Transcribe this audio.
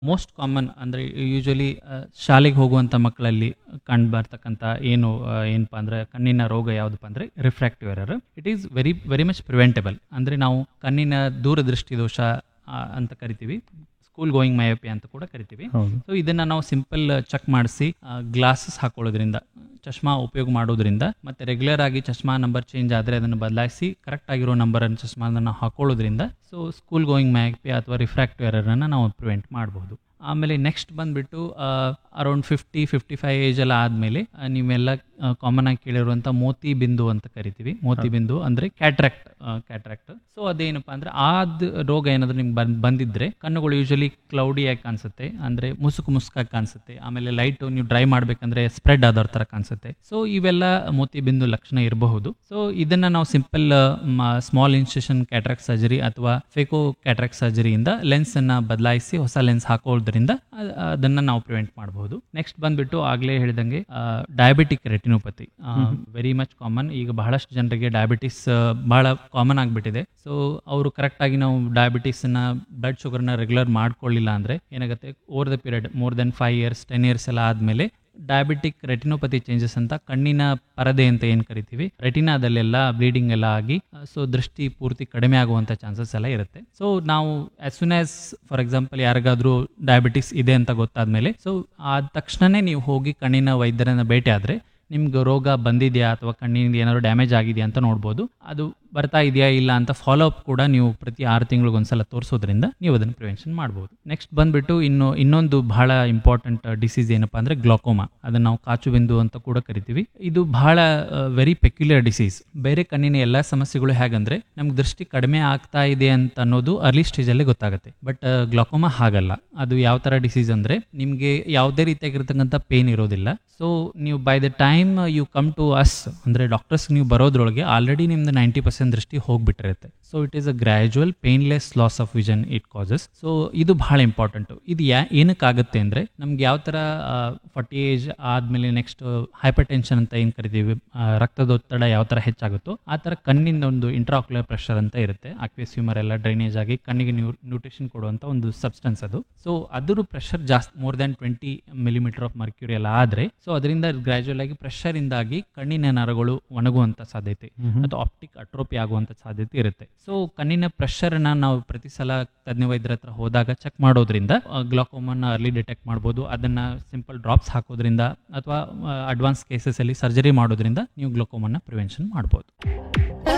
most common ಅಂದರೆ usually ಶಾಲೆಗೆ ಹೋಗುವಂಥ ಮಕ್ಕಳಲ್ಲಿ ಕಂಡು ಬರ್ತಕ್ಕಂಥ ಏನು ಆ, ಏನಪ್ಪ ಅಂದರೆ ಕಣ್ಣಿನ ರೋಗ ಯಾವುದಪ್ಪ ಅಂದರೆ refractive error it is very very much preventable ಅಂದರೆ ನಾವು ಕಣ್ಣಿನ ದೂರದೃಷ್ಟಿ ದೋಷ ಆ, ಅಂತ ಕರಿತೀವಿ ಸ್ಕೂಲ್ ಗೋಯಿಂಗ್ ಮಯೋಪಿ ಅಂತ ಕೂಡ ಕರಿತೀವಿ ಹೌದು ಸೊ ಇದನ್ನ ನಾವು ಸಿಂಪಲ್ ಚೆಕ್ ಮಾಡಿಸಿ ಗ್ಲಾಸಸ್ ಹಾಕೊಳ್ಳೋದ್ರಿಂದ ಚಶ್ಮಾ ಉಪಯೋಗ ಮಾಡೋದ್ರಿಂದ ಮತ್ತೆ ರೆಗ್ಯುಲರ್ ಆಗಿ ಚಶ್ಮಾ ನಂಬರ್ ಚೇಂಜ್ ಆದರೆ ಅದನ್ನು ಬದಲಾಯಿಸಿ ಕರೆಕ್ಟ್ ಆಗಿರೋ ನಂಬರ್ ಚಶ್ಮಾನ ಹಾಕೊಳ್ಳೋದ್ರಿಂದ ಸೊ ಸ್ಕೂಲ್ ಗೋಯಿಂಗ್ ಮ್ಯಾಕ್ಪಿ ಅಥವಾ ರಿಫ್ರಾಕ್ಟಿವ್ ಎರರನ್ನು ನಾವು ಪ್ರಿವೆಂಟ್ ಮಾಡಬಹುದು ಆಮೇಲೆ ನೆಕ್ಸ್ಟ್ ಬಂದ್ಬಿಟ್ಟು around fifty fifty five age ಎಲ್ಲ ಆದಮೇಲೆ ನೀವೆಲ್ಲ ಕಾಮನ್ ಆಗಿ ಕೇಳಿರುವಂಥ ಮೋತಿ ಬಿಂದು ಅಂತ ಕರಿತೀವಿ ಮೋತಿ ಬಿಂದು ಅಂದರೆ ಕ್ಯಾಟ್ರಾಕ್ಟ್ ಕ್ಯಾಟ್ರಾಕ್ಟ್ ಸೊ ಅದೇನಪ್ಪ ಅಂದ್ರೆ ಆದ್ ರೋಗ ಏನಾದರೂ ನಿಮ್ಗೆ ಬಂದ್ ಬಂದಿದ್ರೆ ಕಣ್ಣುಗಳು ಯೂಶಲಿ ಕ್ಲೌಡಿಯಾಗಿ ಕಾಣಿಸುತ್ತೆ ಅಂದರೆ ಮುಸುಕು ಮುಸುಕಾಗಿ ಕಾಣಿಸುತ್ತೆ ಆಮೇಲೆ ಲೈಟ್ ನೀವು ಡ್ರೈ ಮಾಡ್ಬೇಕಂದ್ರೆ ಸ್ಪ್ರೆಡ್ ಆದವ್ರ ಥರ ಕಾಣಿಸುತ್ತೆ ಸೊ ಇವೆಲ್ಲ ಮೋತಿ ಬಿಂದು ಲಕ್ಷಣ ಇರಬಹುದು ಸೊ ಇದನ್ನ ನಾವು simple small incision cataract surgery ಅಥವಾ ಫೇಕೋ ಕ್ಯಾಟ್ರಾಕ್ಟ್ ಸರ್ಜರಿಯಿಂದ ಲೆನ್ಸ್ ಅನ್ನ ಬದಲಾಯಿಸಿ ಹೊಸ ಲೆನ್ಸ್ ಹಾಕೋದ್ರಿಂದ ಅ- ಅದನ್ನ ನಾವು ಪ್ರಿವೆಂಟ್ ಮಾಡಬಹುದು ನೆಕ್ಸ್ಟ್ ಬಂದ್ಬಿಟ್ಟು ಆಗ್ಲೇ ಹೇಳಿದಂಗೆ diabetic retinopathy very much common ಈಗ ಬಹಳಷ್ಟು ಜನರಿಗೆ ಡಯಾಬಿಟಿಸ್ ಬಹಳ ಕಾಮನ್ ಆಗಿಬಿಟ್ಟಿದೆ ಸೊ ಅವರು ಕರೆಕ್ಟಾಗಿ ನಾವು ಡಯಾಬಿಟಿಸ್ನ ಬ್ಲಡ್ ಶುಗರ್ನ ರೆಗ್ಯುಲರ್ ಮಾಡ್ಕೊಳ್ಳಿಲ್ಲ ಅಂದರೆ ಏನಾಗುತ್ತೆ over the period more than five years ten years ಎಲ್ಲ ಆದಮೇಲೆ ಡಯಾಬಿಟಿಕ್ ರೆಟಿನೋಪತಿ ಚೇಂಜಸ್ ಅಂತ ಕಣ್ಣಿನ ಪರದೆ ಅಂತ ಏನು ಕರಿತೀವಿ ರೆಟಿನಾದಲ್ಲೆಲ್ಲ ಬ್ಲೀಡಿಂಗ್ ಎಲ್ಲ ಆಗಿ ಸೊ ದೃಷ್ಟಿ ಪೂರ್ತಿ ಕಡಿಮೆ ಆಗುವಂಥ ಚಾನ್ಸಸ್ ಎಲ್ಲ ಇರುತ್ತೆ ಸೊ ನಾವು as soon as for example ಯಾರಿಗಾದ್ರೂ ಡಯಾಬಿಟಿಸ್ ಇದೆ ಅಂತ ಗೊತ್ತಾದ್ಮೇಲೆ ಸೊ ಆದ ತಕ್ಷಣನೇ ನೀವು ಹೋಗಿ ಕಣ್ಣಿನ ವೈದ್ಯರನ್ನ ಭೇಟಿ ಆದರೆ ನಿಮ್ಗೆ ರೋಗ ಬಂದಿದೆಯಾ ಅಥವಾ ಕಣ್ಣಿನಿಂದ ಏನಾದ್ರು ಡ್ಯಾಮೇಜ್ ಆಗಿದೆಯಾ ಅಂತ ನೋಡ್ಬೋದು ಅದು ಬರ್ತಾ ಇದೆಯಾ ಇಲ್ಲ ಅಂತ ಫಾಲೋ ಅಪ್ ಕೂಡ ನೀವು ಪ್ರತಿ ಆರು ತಿಂಗಳಿಗೆ ಒಂದ್ಸಲ ತೋರಿಸೋದ್ರಿಂದ ನೀವು ಅದನ್ನು ಪ್ರಿವೆನ್ಷನ್ ಮಾಡ್ಬೋದು ನೆಕ್ಸ್ಟ್ ಬಂದ್ಬಿಟ್ಟು ಇನ್ನು ಇನ್ನೊಂದು ಬಹಳ ಇಂಪಾರ್ಟೆಂಟ್ ಡಿಸೀಸ್ ಏನಪ್ಪಾ ಅಂದ್ರೆ ಗ್ಲಾಕೋಮಾ ಅದನ್ನ ನಾವು ಕಾಚು ಬಿಂದು ಅಂತ ಕೂಡ ಕರಿತೀವಿ ಇದು ಬಹಳ ವೆರಿ ಪೆಕ್ಯುಲರ್ ಡಿಸೀಸ್ ಬೇರೆ ಕಣ್ಣಿನ ಎಲ್ಲ ಸಮಸ್ಯೆಗಳು ಹೇಗಂದ್ರೆ ನಮ್ಗೆ ದೃಷ್ಟಿ ಕಡಿಮೆ ಆಗ್ತಾ ಇದೆ ಅಂತ ಅನ್ನೋದು ಅರ್ಲಿ ಸ್ಟೇಜಲ್ಲಿ ಗೊತ್ತಾಗುತ್ತೆ ಬಟ್ ಗ್ಲಾಕೋಮಾ ಹಾಗಲ್ಲ ಅದು ಯಾವ ತರ ಡಿಸೀಸ್ ಅಂದ್ರೆ ನಿಮಗೆ ಯಾವುದೇ ರೀತಿಯಾಗಿರ್ತಕ್ಕಂಥ ಪೇನ್ ಇರೋದಿಲ್ಲ ಸೊ ನೀವು by the time you come to us ಅಂದ್ರೆ ಡಾಕ್ಟರ್ಸ್ ನೀವು ಬರೋದ್ರೊಳಗೆ ಆಲ್ರೆಡಿ ನಿಮ್ದು ನೈಂಟಿ ಪರ್ಸೆಂಟ್ ದೃಷ್ಟಿ ಹೋಗ್ಬಿಟ್ಟಿರುತ್ತೆ so it is a gradual painless loss of vision it causes so ಇದು ಬಹಳ ಇಂಪಾರ್ಟೆಂಟು ಇದು ಯಾ ಏನಕ್ಕಾಗುತ್ತೆ ಅಂದರೆ ನಮ್ಗೆ ಯಾವ ಥರ ಫಾರ್ಟಿ ಏಜ್ ಆದಮೇಲೆ ನೆಕ್ಸ್ಟ್ ಹೈಪರ್ ಟೆನ್ಷನ್ ಅಂತ ಏನು ಕರಿತೀವಿ ಆ, ರಕ್ತದೊತ್ತಡ ಯಾವ ಥರ ಹೆಚ್ಚಾಗುತ್ತೋ ಆ ಥರ ಕಣ್ಣಿಂದ ಒಂದು ಇಂಟ್ರಾಕ್ಯುಲರ್ ಪ್ರೆಷರ್ ಅಂತ ಇರುತ್ತೆ ಆಕ್ವೇಸ್ ಹ್ಯೂಮರ್ ಎಲ್ಲ ಡ್ರೈನೇಜ್ ಆಗಿ ಕಣ್ಣಿಗೆ ನ್ಯೂ ನ್ಯೂಟ್ರಿಷನ್ ಕೊಡುವಂಥ ಒಂದು ಸಬ್ಸ್ಟೆನ್ಸ್ ಅದು ಸೊ ಅದರ ಪ್ರೆಷರ್ ಜಾಸ್ತಿ more than twenty millimetre of mercury ಎಲ್ಲ ಆದರೆ ಸೊ ಅದರಿಂದ ಗ್ರಾಜುವಲ್ ಆಗಿ ಪ್ರೆಷರ್ ಇಂದಾಗಿ ಕಣ್ಣಿನ ನರಗಳು ಒಣಗುವಂಥ ಸಾಧ್ಯತೆ ಅಥವಾ ಆಪ್ಟಿಕ್ ಅಟ್ರೋಪಿ ಆಗುವಂಥ ಸಾಧ್ಯತೆ ಇರುತ್ತೆ ಸೊ ಕಣ್ಣಿನ ಪ್ರೆಷರ್ ಅನ್ನ ನಾವು ಪ್ರತಿ ಸಲ ತಜ್ಞ ವೈದ್ಯರ ಹತ್ರ ಹೋದಾಗ ಚೆಕ್ ಮಾಡೋದ್ರಿಂದ ಗ್ಲಾಕೋಮನ್ನ ಅರ್ಲಿ ಡಿಟೆಕ್ಟ್ ಮಾಡ್ಬೋದು ಅದನ್ನ ಸಿಂಪಲ್ ಡ್ರಾಪ್ಸ್ ಹಾಕೋದ್ರಿಂದ ಅಥವಾ ಅಡ್ವಾನ್ಸ್ ಕೇಸಸ್ ಅಲ್ಲಿ ಸರ್ಜರಿ ಮಾಡೋದ್ರಿಂದ ನೀವು ಗ್ಲಾಕೋಮನ್ನ ಪ್ರಿವೆನ್ಷನ್ ಮಾಡ್ಬೋದು